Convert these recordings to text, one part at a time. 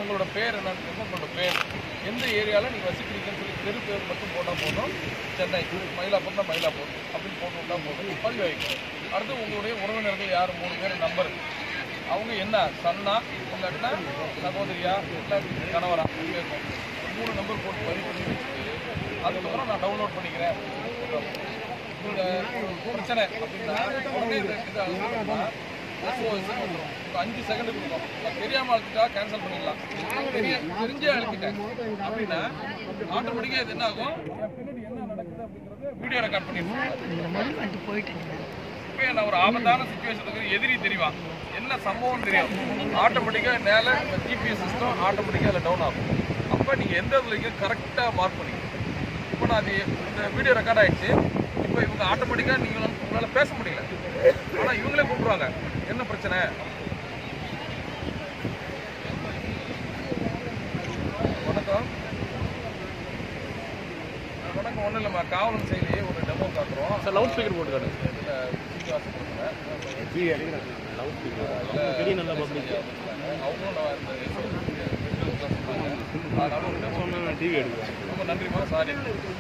உங்களோட பேர் என்னன்னு கேட்கும் உங்களோட பேர் எந்த ஏரியாவில் நீங்கள் வசிக்கிறீங்கன்னு சொல்லி தெரு பேர் மட்டும் போட்டால் போதும் சென்னை மயிலாப்பூர்னா மயிலாப்பூர் அப்படின்னு போட்டு விட்டா போதும் பதிவு வைக்கும் அடுத்து உங்களுடைய உறவினர்கள் யார் மூணு பேர் நம்பர் அவங்க என்ன சன்னா இல்லாட்டினா சகோதரியா இல்லாட்டி கணவரா அப்படி இருக்கும் ஒரு மூணு நம்பர் போட்டு பதிவு பண்ணி வச்சுட்டு அதுக்கப்புறம் நான் டவுன்லோட் பண்ணிக்கிறேன் இந்த பிரச்சனை அப்படின்னா உடனே இந்த இது அழுத்தணும்னா SOS ன்னு வந்துரும். ஒரு அஞ்சு செகண்ட் கொடுக்கும் நான் தெரியாம அழுத்திட்டா கேன்சல் பண்ணிடலாம் தெரிய தெரிஞ்சே அழுத்திட்டேன் அப்படின்னா ஆட்டோமேட்டிக்காக இது என்ன ஆகும் என் பின்னாடி என்ன நடக்குது அப்படிங்கறத வீடியோ ரெக்கார்ட் பண்ணிடுவோம் இப்போ நான் ஒரு ஆபத்தான சுச்சுவேஷனுக்கு எதிரி தெரியும் என்ன சம்பவம் தெரியும் ஆட்டோமேட்டிக்காக மேலே ஜிபிஎஸ் சிஸ்டம் ஆட்டோமேட்டிக்காக அதில் டவுன் ஆகும் அப்போ நீங்கள் எந்த இடத்துல கரெக்டாக மார்க் பண்ணிக்கணும் இப்போ நான் அது இந்த வீடியோ ரெக்கார்ட் ஆயிடுச்சு இப்போ இவங்க ஆட்டோமேட்டிக்காக நீங்கள் உங்களால் பேச முடியல ஆனால் இவங்களே கூப்பிடுவாங்க என்ன பிரச்சனை வணக்கம் வணக்கம் ஒன்றும் இல்லைம்மா காவலன் செயலி ஒரு டெமோ காட்டுறோம் சார் லவுட் ஸ்பீக்கர் போட்டு காட்டு இதில் லவுட் ஸ்பீக்கர் பெரிய நல்ல பப்ளிக் அவங்களும் நான் இந்த சொன்னாங்க அதனால ஒரு demo சொன்னா டிவி எடுக்கிறேன் ரொம்ப நன்றிம்மா சாரி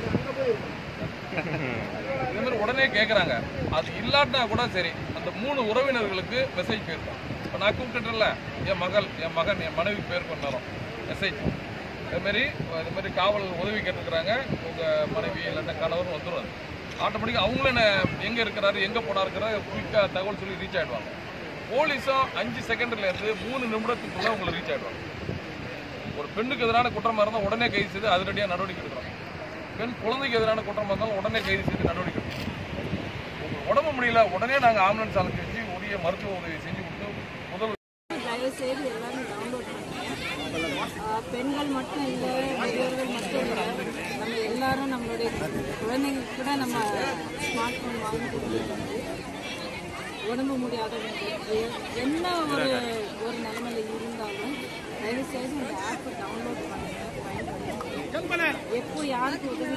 இந்த மாதிரி உடனே கேட்குறாங்க அது இல்லாட்டினா கூட சரி அந்த மூணு உறவினர்களுக்கு மெசேஜ் போயிருக்கும் இப்போ நான் கூப்பிட்டுட்டேன்ல என் மகள் என் மகன் என் மனைவி பேர் பண்ணாலும் மெசேஜ் அதுமாரி இது மாதிரி காவல் உதவி கேட்டுருக்குறாங்க உங்கள் மனைவி இல்லாட்டா கணவர் வந்துடும் ஆட்டோமேட்டிக்காக அவங்களும் என்ன எங்கே இருக்கிறாரு எங்கே போனாருக்கிற குயிக்காக தகவல் சொல்லி ரீச் ஆகிடுவாங்க போலீஸும் அஞ்சு செகண்ட்லேருந்து மூணு நிமிடத்துக்குள்ளே உங்களை ரீச் ஆகிடுவாங்க ஒரு பெண்ணுக்கு எதிரான குற்றமாக இருந்தால் உடனே கைது செய்து அதிரடியாக நடவடிக்கை எடுக்கிறோம் பெண் குழந்தைக்கு எதிரான குற்றமாக இருந்தாலும் உடனே கைது செய்து நடவடிக்கை எடுக்கிறோம் உங்களுக்கு உடம்பு முடியல உடனே நாங்கள் ஆம்புலன்ஸ் அழைச்சி வச்சு உரிய மருத்துவ உதவி செஞ்சு கொடுத்து முதல் தயவு செய்து எல்லாரும் டவுன்லோட் பண்ணுங்க ஆஹ் பெண்கள் மட்டும் இல்லை பெரியவர்கள் மட்டும் இல்லை நம்ம எல்லாரும் நம்மளுடைய குழந்தைங்களுக்கு கூட நம்ம ஸ்மார்ட் ஃபோன் வாங்கி கொடுத்துருக்கோம் உடம்பு முடியாதவங்களுக்கு என்ன ஒரு ஒரு நிலைமையில இருந்தாலும் தயவு செய்து இந்த ஆப்பை டவுன்லோட் பண்ணுங்க பயன்படுத்துங்க எப்போ யாருக்கு உதவி